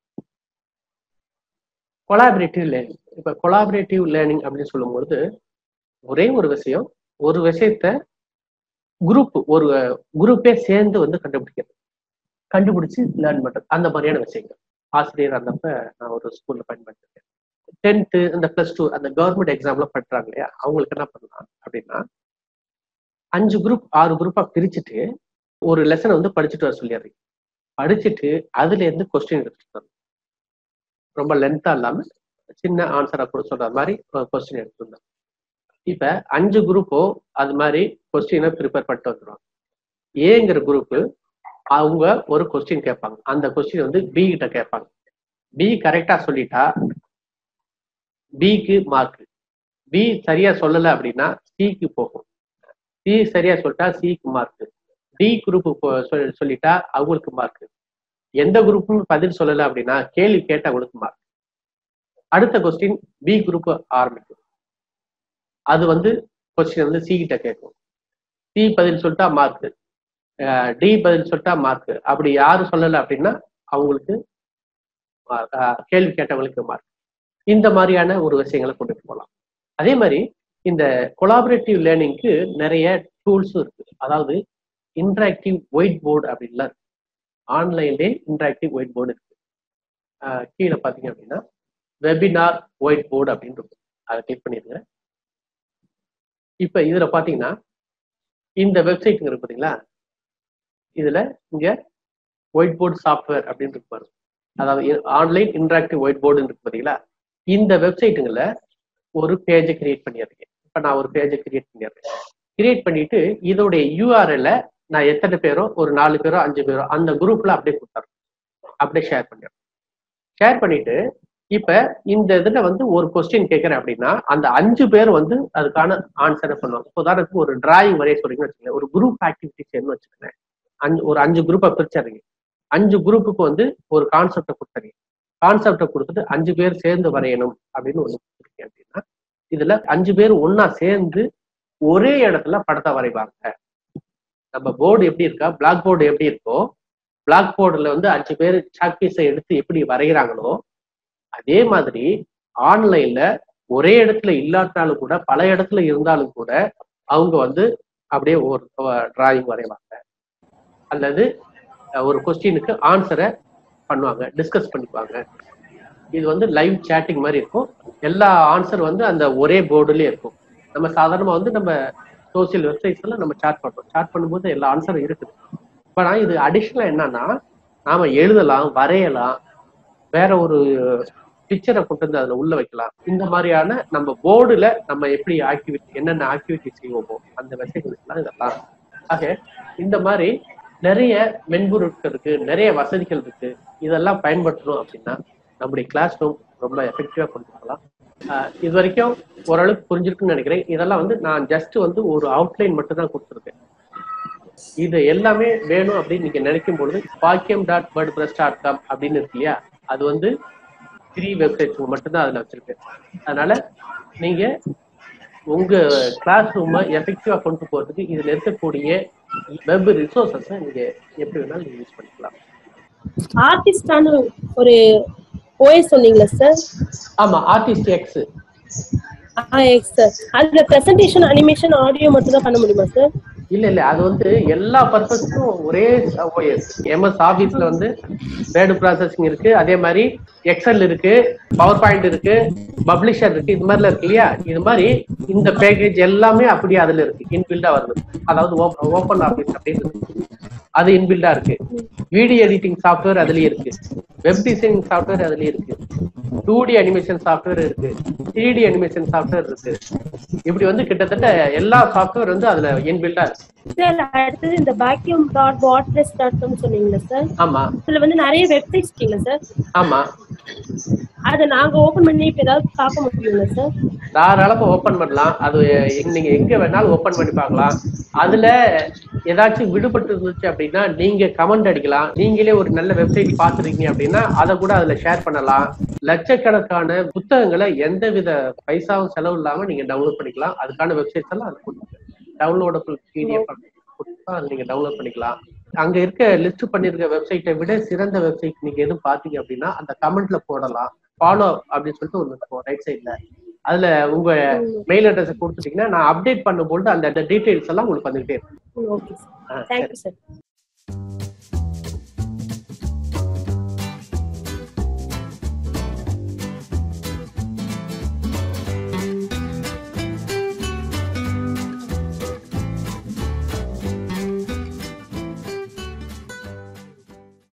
[SPEAKER 1] கொலாபரேட்டிவ் லேர்னிங் இப்போ கொலாபரேட்டிவ் லேர்னிங் அப்படின்னு சொல்லும்பொழுது ஒரே ஒரு விஷயம் ஒரு விஷயத்த குரூப் ஒரு குரூப்பே சேர்ந்து வந்து கண்டுபிடிக்கிறது கண்டுபிடிச்சு லேர்ன் பண்றது அந்த மாதிரியான விஷயங்கள் ஆசிரியர் இருந்தப்ப நான் ஒரு ஸ்கூல்ல பயன்படுத்திருக்கேன் டென்த்து இந்த பிளஸ் டூ அந்த கவர்மெண்ட் எக்ஸாம்ல பண்றாங்க இல்லையா அவங்களுக்கு என்ன பண்ணலாம் அப்படின்னா அஞ்சு குரூப் ஆறு குரூப்பா பிரிச்சுட்டு ஒரு லெசனை வந்து படிச்சுட்டு வர சொல்லிடுறீங்க படிச்சுட்டு அதுல இருந்து கொஸ்டின் எடுத்துட்டு வரணும் ரொம்ப லென்த்தா இல்லாம சின்ன ஆன்சரா கூட சொல்ற மாதிரி கொஸ்டின் எடுத்துட்டு வந்தோம் இப்ப அஞ்சு குரூப்போ அது மாதிரி கொஸ்டினை ப்ரிப்பேர் பண்ணிட்டு வந்துடுவாங்க ஏங்கிற குரூப்பு அவங்க ஒரு கொஸ்டின் கேட்பாங்க அந்த கொஸ்டின் வந்து பி கிட்ட கேட்பாங்க பி கரெக்டா சொல்லிட்டா பிக்கு மார்க் பி சரியா சொல்லல அப்படின்னா சிக்கு போகும் சி சரியா சொல்லிட்டா சிக்கு மார்க் டி குரூப் சொல்லிட்டா அவங்களுக்கு மார்க் எந்த குரூப்பும் பதில் சொல்லல அப்படின்னா கேள்வி கேட்ட அவங்களுக்கு மார்க் அடுத்த கொஸ்டின் பி குரூப் ஆரம்பிக்கும் அது வந்து கொஸ்டின் வந்து சி கிட்ட கேட்கும் சி பதில் சொல்லிட்டா மார்க் டி பதில் சொல்லிட்டா மார்க் அப்படி யாரும் சொல்லல அப்படின்னா அவங்களுக்கு அஹ், கேள்வி கேட்டவங்களுக்கு மார்க் இந்த மாதிரியான ஒரு விஷயங்களை கொண்டுட்டு போகலாம் அதே மாதிரி இந்த கொலாபரேட்டிவ் லேர்னிங்க்கு நிறைய டூல்ஸும் இருக்கு அதாவது இன்டராக்டிவ் ஒயிட் போர்டு அப்படின்லாம் இருக்கு ஆன்லைன்லேயே இன்டராக்டிவ் ஒயிட் போர்டு இருக்கு அஹ், கீழே பார்த்தீங்க அப்படின்னா வெபினார் ஒயிட் போர்டு அப்படின்னு இருக்கும் அதை கிளிக் பண்ணிருங்க இப்போ இதுல பாத்தீங்கன்னா இந்த வெப்சைட் இருக்கு பாத்தீங்களா இதுல இங்க ஒயிட் போர்டு சாஃப்ட்வேர் அப்படின்னு இருக்கு பாருங்க அதாவது ஆன்லைன் இன்டராக்டிவ் ஒயிட் போர்டு இருக்கு பாத்தீங்களா இந்த வெப்சைட்டுங்கள ஒரு பேஜை கிரியேட் பண்ணிடுறீங்க இப்ப நான் ஒரு பேஜை கிரியேட் பண்ணிடுறேன் கிரியேட் பண்ணிட்டு இதோடைய யூஆர்எல்ல நான் எத்தனை பேரோ ஒரு நாலு பேரோ அஞ்சு பேரோ அந்த குரூப்ல அப்படியே கொடுத்துறேன் அப்படியே ஷேர் பண்ணிடுறேன் ஷேர் பண்ணிட்டு இப்ப இந்த இதுல வந்து ஒரு கொஸ்டின் கேட்கறேன் அப்படின்னா அந்த அஞ்சு பேர் வந்து அதுக்கான ஆன்சரை பண்ணுவாங்க இப்ப உதாரணத்துக்கு ஒரு டிராயிங் வரைய சொல்றீங்கன்னு வச்சுக்கோங்க ஒரு குரூப் ஆக்டிவிட்டிஸ் என்ன வச்சுக்கோங்க அஞ்சு ஒரு அஞ்சு குரூப்பை பிரிச்சிடுறீங்க அஞ்சு குரூப்புக்கு வந்து ஒரு கான்செப்டை கொடுத்துறீங்க கான்செப்டை கொடுத்துட்டு அஞ்சு பேர் சேர்ந்து வரையணும் அப்படின்னு ஒண்ணு கொடுத்துருக்கீங்க அப்படின்னா இதுல அஞ்சு பேர் ஒண்ணா சேர்ந்து ஒரே இடத்துல படத்தை வரைவாங்க நம்ம போர்டு எப்படி இருக்கா பிளாக் போர்டு எப்படி இருக்கோ பிளாக் போர்டுல வந்து அஞ்சு பேர் சாக் பீஸை எடுத்து எப்படி வரைகிறாங்களோ அதே மாதிரி ஆன்லைன்ல ஒரே இடத்துல இல்லாட்டாலும் கூட பல இடத்துல இருந்தாலும் கூட அவங்க வந்து அப்படியே ஒரு டிராயிங் வரைவாங்க அல்லது ஒரு கொஸ்டினுக்கு ஆன்சரை பண்ணுவாங்க டிஸ்கஸ் பண்ணிக்குவாங்க இது வந்து லைவ் சேட்டிங் மாதிரி இருக்கும் எல்லா ஆன்சர் வந்து அந்த ஒரே போர்டுலயே இருக்கும் நம்ம சாதாரணமா வந்து நம்ம சோசியல் வெப்சைட்ஸ்ல நம்ம சாட் பண்றோம் சாட் பண்ணும்போது எல்லா ஆன்சரும் இருக்குது இப்போ நான் இது அடிஷ்னலா என்னன்னா நாம எழுதலாம் வரையலாம் வேற ஒரு பிக்சரை கொண்டு வந்து அதுல உள்ள வைக்கலாம் இந்த மாதிரியான நம்ம போர்டுல நம்ம எப்படி ஆக்டிவிட்டி என்னென்ன ஆக்டிவிட்டி செய்வோமோ அந்த விஷயங்களுக்குலாம் இதெல்லாம் ஆக இந்த மாதிரி நிறைய மென்பொருட்கள் இருக்கு நிறைய வசதிகள் இருக்கு இதெல்லாம் பயன்படுத்தணும் அப்படின்னா நம்முடைய கிளாஸ் ரூம் ரொம்ப எஃபெக்டிவா கொண்டு போகலாம் ஆஹ் இது வரைக்கும் ஓரளவுக்கு புரிஞ்சிருக்குன்னு நினைக்கிறேன் இதெல்லாம் வந்து நான் ஜஸ்ட் வந்து ஒரு அவுட்லைன் மட்டும் தான் கொடுத்துருக்கேன் இது எல்லாமே வேணும் அப்படின்னு நீங்க நினைக்கும் பொழுது Bakkiyam dot WordPress dot com அப்படின்னு இருக்கு இல்லையா அது வந்து த்ரீ வெப்சைட்ஸ் மட்டும்தான் அதுல வச்சிருக்கேன் அதனால நீங்க உங்க கிளாஸ் ரூமை எஃபெக்டிவா கொண்டு போறதுக்கு இதுல இருக்கக்கூடிய வெப் ரிசோர்சஸை நீங்க எப்படி வேணாலும் நீங்க யூஸ் பண்ணிக்கலாம்
[SPEAKER 3] ஆர்டிஸ்டான ஒரு ஓஎஸ் சொன்னீங்களா சார்
[SPEAKER 1] ஆமா ஆர்டிஸ்ட் எக்ஸ்
[SPEAKER 3] ஆ எஸ் சார் அதுல பிரசன்டேஷன் அனிமேஷன் ஆடியோ மட்டும் தான் பண்ண முடியுமா சார்
[SPEAKER 1] இல்ல இல்ல அது வந்து எல்லா பர்பஸ்க்கும் ஒரே ஓஎஸ் எம்எஸ் ஆபீஸ்ல வந்து வேர்டு ப்ராசஸிங் இருக்கு அதே மாதிரி எக்ஸல் இருக்கு பவர் பாயிண்ட் இருக்கு பப்ளிஷர் இருக்கு இது மாதிரிலாம் இருக்கு இல்லையா இது மாதிரி இந்த பேக்கேஜ் எல்லாமே அப்படியே அதுல இருக்கு இன்பில்டா வருது அதாவது ஓப்பன் ஆபீஸ் அப்படின்னு இருக்கு. அது இன்பில்டா இருக்கு வீடியோ எடிட்டிங் சாஃப்ட்வேர் அதுலயே இருக்கு வெப் டிசைனிங் சாஃப்ட்வேர் அதுலயே இருக்கு டூ டி அனிமேஷன் சாஃப்ட்வேர் இருக்கு த்ரீ டி அனிமேஷன் சாஃப்ட்வேர் இருக்கு இப்படி வந்து கிட்டத்தட்ட எல்லா சாஃப்ட்வேர் வந்து அதுல இன்பில்டா இருக்கு
[SPEAKER 3] சார் அடுத்தது இந்த வேக்யூம் டாட் வாட்லெஸ் டாட் காம் சொன்னீங்களா சார்
[SPEAKER 1] ஆமா
[SPEAKER 3] இதுல வந்து நிறைய வெப்சைட்ஸ் இருக்கீங்களா சார்
[SPEAKER 1] ஆமா
[SPEAKER 3] அதை நாங்க ஓபன் பண்ணி இப்ப ஏதாவது பார்க்க முடியுங்களா சார்
[SPEAKER 1] தாராளமா ஓபன் பண்ணலாம் அது எங்க- நீங்க எங்க வேணாலும் ஓபன் பண்ணி பார்க்கலாம் அதுல ஏதாச்சும் விடுபட்டு இருந்துச்சு அப்படின்னா நீங்க கமெண்ட் அடிக்கலாம் நீங்களே ஒரு நல்ல வெப்சைட் பார்த்துருக்கீங்க அப்படின்னா அதை கூட அதுல ஷேர் பண்ணலாம் லட்சக்கணக்கான புத்தகங்களை எந்தவித பைசாவும் செலவு இல்லாம நீங்க டவுன்லோட் பண்ணிக்கலாம் அதுக்கான வெப்சைட்ஸ் எல்லாம் அது டவுன்லோடபிள் பிடிஎஃப் அது நீங்க டவுன்லோட் பண்ணிக்கலாம் அங்க இருக்க லிஸ்ட் பண்ணிருக்க வெப்சைட்டை விட சிறந்த வெப்சைட் நீங்க எதுவும் பாத்தீங்க அப்படின்னா அந்த கமெண்ட்ல போடலாம் ஃபாலோ அப்படின்னு சொல்லிட்டு ஒன்று இருக்கும் ரைட் சைட்ல அதுல உங்க மெயில் அட்ரஸ் கொடுத்துட்டீங்கன்னா நான் அப்டேட் பண்ணும்போது அந்த டீடைல்ஸ் எல்லாம் உங்களுக்கு வந்துகிட்டே இருக்கும்
[SPEAKER 3] ஓகே சார்
[SPEAKER 1] ஆ,
[SPEAKER 3] தேங்க்யூ சார்